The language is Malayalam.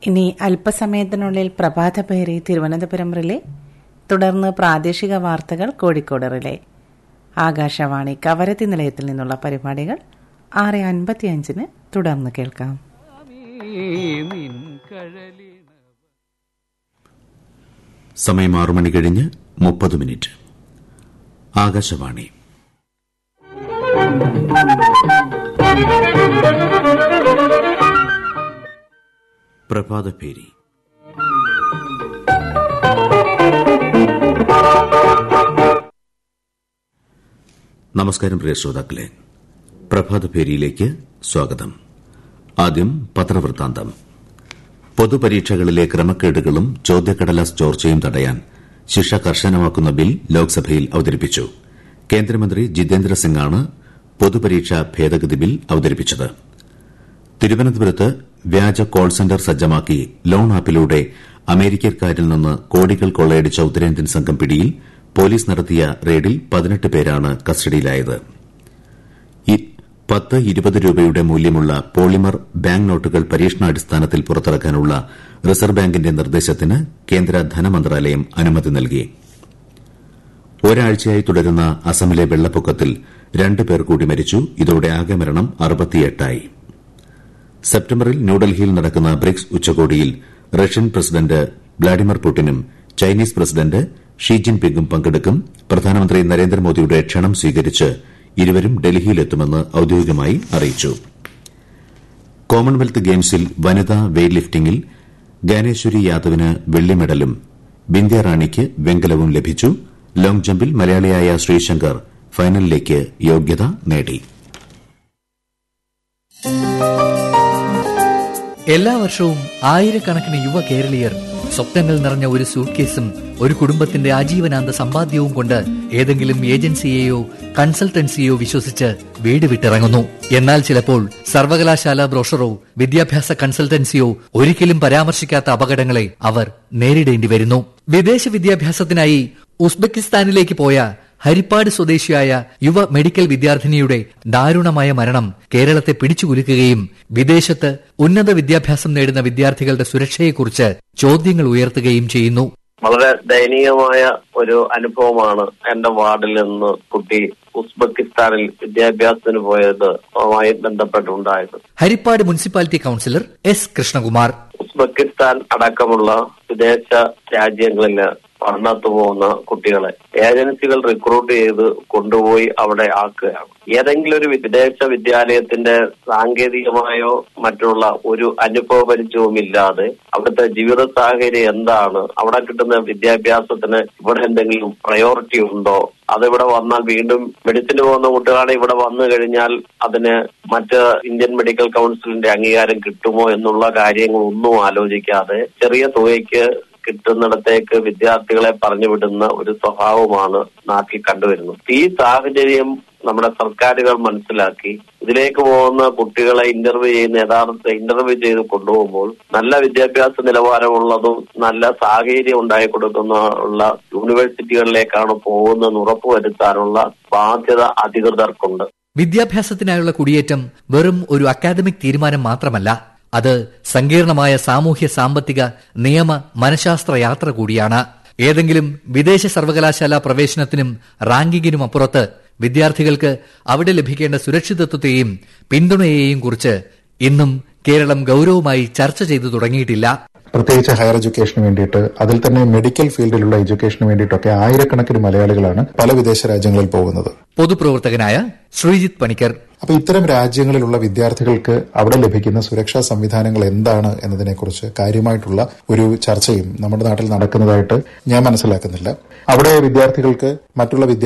ഇനി അല്പസമയത്തിനുള്ളിൽ പ്രഭാത പേരി തിരുവനന്തപുരം റിലേ തുടർന്ന് പ്രാദേശിക വാർത്തകൾ കോഴിക്കോട് റിലേ ആകാശവാണി കവരത്തി നിലയത്തിൽ നിന്നുള്ള പരിപാടികൾ ആറ് അൻപത്തിയഞ്ചിന് തുടർന്ന് കേൾക്കാം സമയം ആറു മണി കഴിഞ്ഞ് മുപ്പത് മിനിറ്റ് ആകാശവാണി പ്രഭാതഭേരി നമസ്കാരം പ്രിയ ശ്രോതാക്കളെ പ്രഭാതഭേരിയിലേക്ക് സ്വാഗതം ആദ്യം പത്രവൃത്താന്തം പൊതുപരീക്ഷകളിലെ ക്രമക്കേടുകളും ചോദ്യക്കടലാസ് ചോർച്ചയും തടയാൻ ശിക്ഷ കർശനമാക്കുന്ന ബിൽ ലോക്സഭയിൽ അവതരിപ്പിച്ചു കേന്ദ്രമന്ത്രി ജിതേന്ദ്ര സിംഗാണ് പൊതുപരീക്ഷാ ഭേദഗതി ബിൽ അവതരിപ്പിച്ചത് തിരുവനന്തപുരത്ത് വ്യാജ കോൾ സെന്റർ സജ്ജമാക്കി ലോൺ ആപ്പിലൂടെ അമേരിക്കക്കാരിൽ നിന്ന് കോടികൾ കൊള്ളയടിച്ച ഉത്തരേന്ത്യൻ സംഘം പിടിയിൽ പോലീസ് നടത്തിയ റെയ്ഡിൽ പതിനെട്ട് പേരാണ് കസ്റ്റഡിയിലായത് പത്ത് ഇരുപത് രൂപയുടെ മൂല്യമുള്ള പോളിമർ ബാങ്ക് നോട്ടുകൾ പരീക്ഷണാടിസ്ഥാനത്തിൽ പുറത്തിറക്കാനുള്ള റിസർവ് ബാങ്കിന്റെ നിർദ്ദേശത്തിന് കേന്ദ്ര ധനമന്ത്രാലയം അനുമതി നൽകി ഒരാഴ്ചയായി തുടരുന്ന അസമിലെ വെള്ളപ്പൊക്കത്തിൽ രണ്ട് പേർ കൂടി മരിച്ചു ഇതോടെ ആകെ മരണം അറുപത്തിയെട്ടായി സെപ്റ്റംബറിൽ ന്യൂഡൽഹിയിൽ നടക്കുന്ന ബ്രിക്സ് ഉച്ചകോടിയിൽ റഷ്യൻ പ്രസിഡന്റ് വ്ളാഡിമിർ പുടിനും ചൈനീസ് പ്രസിഡന്റ് ഷീ ജിൻപിങ്ങും പങ്കെടുക്കും പ്രധാനമന്ത്രി നരേന്ദ്രമോദിയുടെ ക്ഷണം സ്വീകരിച്ച് ഇരുവരും ഡൽഹിയിലെത്തുമെന്ന് ഔദ്യോഗികമായി അറിയിച്ചു കോമൺവെൽത്ത് ഗെയിംസിൽ വനിതാ വെയ്റ്റ് ലിഫ്റ്റിംഗിൽ ഗാനേശ്വരി യാദവിന് വെള്ളി മെഡലും ബിന്ധ്യ റാണിക്ക് വെങ്കലവും ലഭിച്ചു ലോങ് ജമ്പിൽ മലയാളിയായ ശ്രീശങ്കർ ഫൈനലിലേക്ക് യോഗ്യത നേടി എല്ലാ വർഷവും ആയിരക്കണക്കിന് യുവ കേരളീയർ സ്വപ്നങ്ങൾ നിറഞ്ഞ ഒരു സൂട്ട്കേസും ഒരു കുടുംബത്തിന്റെ ആജീവനാന്ത സമ്പാദ്യവും കൊണ്ട് ഏതെങ്കിലും ഏജൻസിയെയോ കൺസൾട്ടൻസിയോ വിശ്വസിച്ച് വീട് വിട്ടിറങ്ങുന്നു എന്നാൽ ചിലപ്പോൾ സർവകലാശാല ബ്രോഷറോ വിദ്യാഭ്യാസ കൺസൾട്ടൻസിയോ ഒരിക്കലും പരാമർശിക്കാത്ത അപകടങ്ങളെ അവർ നേരിടേണ്ടി വരുന്നു വിദേശ വിദ്യാഭ്യാസത്തിനായി ഉസ്ബെക്കിസ്ഥാനിലേക്ക് പോയ ഹരിപ്പാട് സ്വദേശിയായ യുവ മെഡിക്കൽ വിദ്യാർത്ഥിനിയുടെ ദാരുണമായ മരണം കേരളത്തെ പിടിച്ചുകുലുക്കുകയും വിദേശത്ത് ഉന്നത വിദ്യാഭ്യാസം നേടുന്ന വിദ്യാർത്ഥികളുടെ സുരക്ഷയെക്കുറിച്ച് ചോദ്യങ്ങൾ ഉയർത്തുകയും ചെയ്യുന്നു വളരെ ദയനീയമായ ഒരു അനുഭവമാണ് എന്റെ വാർഡിൽ നിന്ന് കുട്ടി ഉസ്ബെക്കിസ്ഥാനിൽ വിദ്യാഭ്യാസത്തിന് പോയതുമായി ബന്ധപ്പെട്ടുണ്ടായത് Harippad municipality councillor S Krishnakumar Uzbekistan അടക്കമുള്ള വിദേശ രാജ്യങ്ങളില് പഠനത്ത് പോകുന്ന കുട്ടികളെ ഏജൻസികൾ റിക്രൂട്ട് ചെയ്ത് കൊണ്ടുപോയി അവിടെ ആക്കുകയാണ് ഏതെങ്കിലും ഒരു വിദേശ വിദ്യാലയത്തിന്റെ സാങ്കേതികമായോ മറ്റുള്ള ഒരു അനുഭവ പരിചയവും ഇല്ലാതെ അവിടുത്തെ ജീവിത സാഹചര്യം എന്താണ് അവിടെ കിട്ടുന്ന വിദ്യാഭ്യാസത്തിന് ഇവിടെ എന്തെങ്കിലും പ്രയോറിറ്റി ഉണ്ടോ അതിവിടെ വന്നാൽ വീണ്ടും മെഡിസിന് പോകുന്ന കുട്ടികളാണ് ഇവിടെ വന്നു കഴിഞ്ഞാൽ അതിന് മറ്റ് ഇന്ത്യൻ മെഡിക്കൽ കൗൺസിലിന്റെ അംഗീകാരം കിട്ടുമോ എന്നുള്ള കാര്യങ്ങളൊന്നും ആലോചിക്കാതെ ചെറിയ തുകയ്ക്ക് കിട്ടുന്നിടത്തേക്ക് വിദ്യാർത്ഥികളെ പറഞ്ഞു വിടുന്ന ഒരു സ്വഭാവമാണ് നാട്ടിൽ കണ്ടുവരുന്നത് ഈ സാഹചര്യം നമ്മുടെ സർക്കാരുകൾ മനസ്സിലാക്കി ഇതിലേക്ക് പോകുന്ന കുട്ടികളെ ഇന്റർവ്യൂ ചെയ്യുന്ന യഥാർത്ഥ ഇന്റർവ്യൂ ചെയ്ത് കൊണ്ടുപോകുമ്പോൾ നല്ല വിദ്യാഭ്യാസ നിലവാരമുള്ളതും നല്ല സാഹചര്യം ഉണ്ടായി കൊടുക്കുന്ന ഉള്ള യൂണിവേഴ്സിറ്റികളിലേക്കാണ് പോകുന്നതെന്ന് ഉറപ്പുവരുത്താനുള്ള ബാധ്യത അധികൃതർക്കുണ്ട് വിദ്യാഭ്യാസത്തിനായുള്ള കുടിയേറ്റം വെറും ഒരു അക്കാദമിക് തീരുമാനം മാത്രമല്ല അത് സങ്കീർണമായ സാമൂഹ്യ സാമ്പത്തിക നിയമ മനഃശാസ്ത്ര യാത്ര കൂടിയാണ് ഏതെങ്കിലും വിദേശ സർവകലാശാല പ്രവേശനത്തിനും റാങ്കിങ്ങിനും അപ്പുറത്ത് വിദ്യാർത്ഥികൾക്ക് അവിടെ ലഭിക്കേണ്ട സുരക്ഷിതത്വത്തെയും പിന്തുണയെയും കുറിച്ച് ഇന്നും കേരളം ഗൌരവമായി ചർച്ച ചെയ്തു തുടങ്ങിയിട്ടില്ല പ്രത്യേകിച്ച് ഹയർ എഡ്യൂക്കേഷന് വേണ്ടിയിട്ട് അതിൽ തന്നെ മെഡിക്കൽ ഫീൽഡിലുള്ള എഡ്യൂക്കേഷന് വേണ്ടിയിട്ടൊക്കെ ആയിരക്കണക്കിന് മലയാളികളാണ് പല വിദേശ രാജ്യങ്ങളിൽ പോകുന്നത് പൊതുപ്രവർത്തകനായ ശ്രീജിത്ത് പണിക്കർ അപ്പൊ ഇത്തരം രാജ്യങ്ങളിലുള്ള വിദ്യാർത്ഥികൾക്ക് അവിടെ ലഭിക്കുന്ന സുരക്ഷാ സംവിധാനങ്ങൾ എന്താണ് എന്നതിനെക്കുറിച്ച് കാര്യമായിട്ടുള്ള ഒരു ചർച്ചയും നമ്മുടെ നാട്ടിൽ നടക്കുന്നതായിട്ട് ഞാൻ മനസ്സിലാക്കുന്നില്ല അവിടെ വിദ്യാർത്ഥികൾക്ക് മറ്റുള്ള